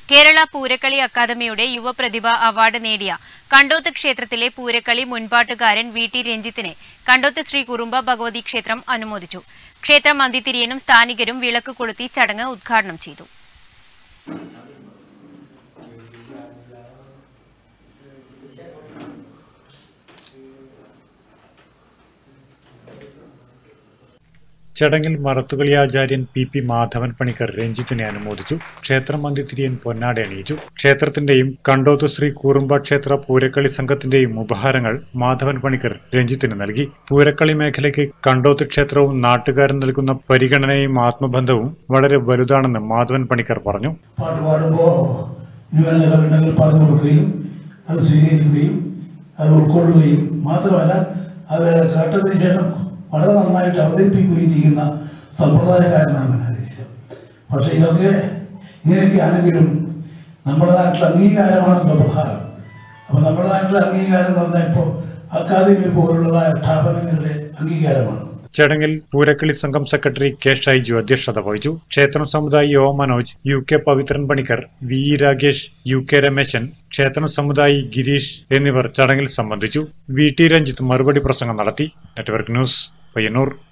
കേരള പൂരക്കളി അക്കാദമിയുടെ യുവപ്രതിഭ അവാർഡ് നേടിയ കണ്ടോത്ത് ക്ഷേത്രത്തിലെ പൂരക്കളി മുൻപാട്ടുകാരൻ വി ടി രഞ്ജിത്തിനെ കണ്ടോത്ത് ശ്രീ കുറുമ്പ ഭഗവതി ക്ഷേത്രം അനുമോദിച്ചു ക്ഷേത്രം മന്ദിത്തിരിയനും സ്ഥാനികരും വിളക്ക് കൊളുത്തി ചടങ്ങ് ഉദ്ഘാടനം ചെയ്തു ചടങ്ങിൽ മറത്തുകളി ആചാര്യൻ പി പി മാധവൻ പണിക്കർ രഞ്ജിത്തിനെ അനുമോദിച്ചു ക്ഷേത്രം മന്ദിത്തിരിയൻ പൊന്നാട അണിയിച്ചു ക്ഷേത്രത്തിന്റെയും കണ്ടോത്ത് ശ്രീ കൂറുമ്പ ക്ഷേത്ര പൂരക്കളി സംഘത്തിന്റെയും ഉപഹാരങ്ങൾ മാധവൻ പണിക്കർ രഞ്ജിത്തിന് നൽകി പൂരക്കളി മേഖലയ്ക്ക് കണ്ടോത്ത് ക്ഷേത്രവും നാട്ടുകാരും നൽകുന്ന പരിഗണനയും ആത്മബന്ധവും വളരെ വലുതാണെന്ന് മാധവൻ പണിക്കർ പറഞ്ഞു പാട്ട് പാടുമ്പോൾ ന്യൂനതകളുണ്ടെങ്കിൽ പറഞ്ഞു കൊടുക്കുകയും അത് സ്വീകരിക്കുകയും അത് ഉൾക്കൊള്ളുകയും മാത്രമല്ല അത് കേട്ടതിന് ശേഷം വളരെ നന്നായിട്ട് അവതരിപ്പിക്കുകയും ചെയ്യുന്ന സമ്പ്രദായക്കാരനാണ് ഹരീശ് പക്ഷേ ഇതൊക്കെ ഇങ്ങനെയൊക്കെ ആണെങ്കിലും നമ്മുടെ നാട്ടിൽ അംഗീകാരമാണല്ലോ പ്രധാനം അപ്പോൾ നമ്മുടെ നാട്ടിലെ അംഗീകാരം എന്ന് പറഞ്ഞാൽ ഇപ്പോൾ അക്കാദമി പോലുള്ള സ്ഥാപനങ്ങളുടെ അംഗീകാരമാണ് ചടങ്ങിൽ പൂരക്കളി സംഘം സെക്രട്ടറി കെ ഷൈജു അധ്യക്ഷത വഹിച്ചു ക്ഷേത്രം സമുദായി O Manoj U K Pavithran Panicker V E Ragesh U K Rameshan ക്ഷേത്രം സമുദായി ഗിരീഷ് എന്നിവർ ചടങ്ങിൽ സംബന്ധിച്ചു വി ടി രഞ്ജിത്ത് മറുപടി പ്രസംഗം നടത്തി നെറ്റ്വർക്ക് ന്യൂസ് പയ്യന്നൂർ